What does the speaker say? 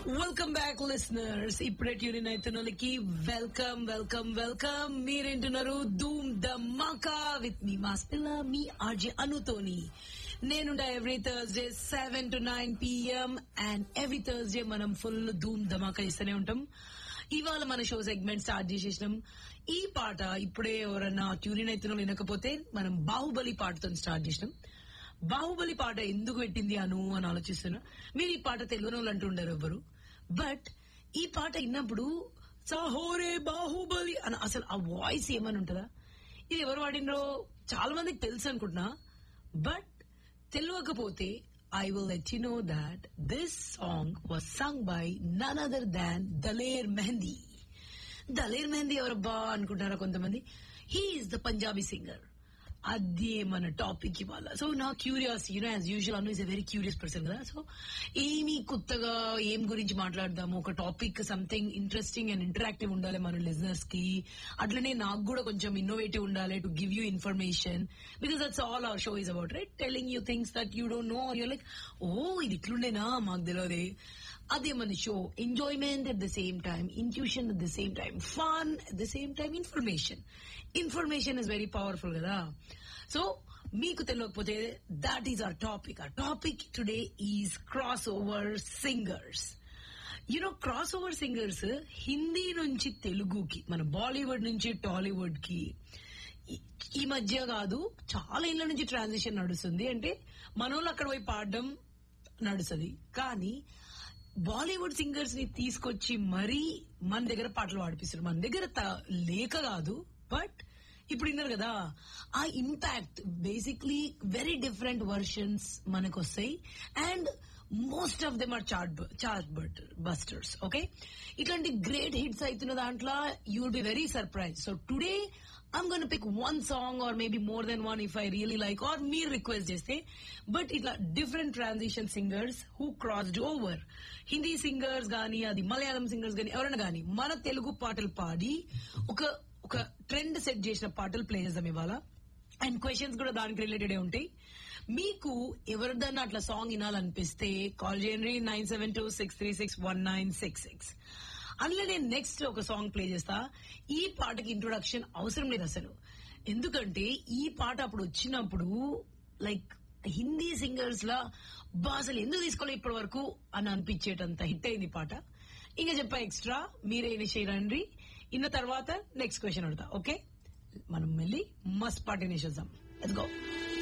welcome back listeners ఇప్పుడే tune అవుతున్న వాళ్ళకి వెల్కమ్ వెల్కమ్ వెల్కమ్ మీరేంటున్నారు ధూమ్ ధమాకా విత్ మీ మాస్ పిల్ల మీ ఆర్జే అనుతోని నేనుంటా every Thursday seven to nine PM and every Thursday మనం ఫుల్ ధూమ్ ధమాకా ఇస్తూనే ఉంటాం ఇవాళ మన షో సెగ్మెంట్ స్టార్ట్ చేసేసినాం ఈ పాట ఇప్పుడే ఎవరన్నా ట్యూన్ అవుతున్న వినకపోతే మనం బాహుబలి పాటతో స్టార్ట్ చేసినాం బాహుబలి పాట ఎందుకు పెట్టింది అను అని ఆలోచిస్తున్నా మీరు ఈ పాట తెలుగు వాళ్ళు అంటుండరు ఎవ్వరు బట్ ఈ పాట విన్నప్పుడు సహోరే బాహుబలి అని అసలు ఆ వాయిస్ ఏమని ఉంటుందా ఇది ఎవరు వాడినరో చాలా మందికి తెలుసు అనుకుంటున్నా బట్ తెలియకపోతే I will let you know that this song was sung by none other than Daler Mehndi Daler Mehndi ఎవరబ్బా అనుకుంటారా కొంతమంది హీఈస్ ద పంజాబీ సింగర్ అదే మన టాపిక్ ఇవాళ సో నా curiosity you know as usual Anu is a very curious person కదా సో ఏమి కొత్తగా ఏం గురించి మాట్లాడదాము ఒక topic something interesting and interactive ఉండాలి మన లిజనర్స్ కి అట్లనే నాకు కూడా కొంచెం ఇన్నోవేటివ్ ఉండాలి to give you information because that's all our show is about right telling you things that you don't know your like ఓ ఇది ఇట్లుండేనా మాకు తెలియదే అదే మన show enjoyment at the same time intuition at the same time fun at the same time information information is very powerful కదా so మీకు తెలియకపోతే that is our topic uh topic today is cross over singers you know cross over singers Hindi నుంచి తెలుగుకి మన బాలీవుడ్ నుంచి టాలీవుడ్ కి ఈ- ఈ మధ్య కాదు చాలా ఏళ్ల నుంచి ట్రాన్సిషన్ నడుస్తుంది అంటే మనోళ్ళు అక్కడ పోయి పాడడం నడుస్తుంది కానీ బాలీవుడ్ సింగర్స్ ని తీసుకొచ్చి మరీ మన దగ్గర పాటలు పాడిపిస్తారు మన దగ్గర త- లేక కాదు బట్ ఇప్పుడు విన్నారు కదా ఆ impact basically very different versions మనకు వస్తాయి and most of them are chart chart but busters okay ఇట్లాంటి గ్రేట్ హిట్స్ అవుతున్న దాంట్లో you will be very surprise so today I'm gonna pick one song or maybe more than one if I really like or మీరు request చేస్తే but ఇట్లా different transition singers who crossed over Hindi singers గానీ అది Malayalam singers గానీ ఎవరైనా గానీ మన తెలుగు పాటలు పాడి ఒక ఒక ట్రెండ్ సెట్ చేసిన పాటలు ప్లే చేద్దాం ఇవాళ అండ్ క్వశ్చన్స్ కూడా దానికి రిలేటెడ్ ఉంటాయి మీకు ఎవరిదన్నా అట్లా సాంగ్ వినాలనిపిస్తే కాల్ చేయండి nine seven two six three six one nine six six అందులో నేను నెక్స్ట్ ఒక సాంగ్ ప్లే చేస్తా ఈ పాటకి ఇంట్రొడక్షన్ అవసరం లేదు అసలు ఎందుకంటే ఈ పాట అప్పుడు వచ్చినప్పుడు లైక్ హిందీ సింగర్స్ లా బా అసలు ఎందుకు తీసుకోలేదు ఇప్పటి వరకు అని అనిపించేటంత హిట్ అయింది ఈ పాట ఇంకా చెప్పా ఎక్స్ట్రా మీరే ఇనిషియేట్ రండి ఇన్న తర్వాత నెక్స్ట్ క్వశ్చన్ అడుగుతా ఓకే మనం వెళ్ళి మస్ట్ పాట ఇనిషియేద్దాం లెట్స్ గో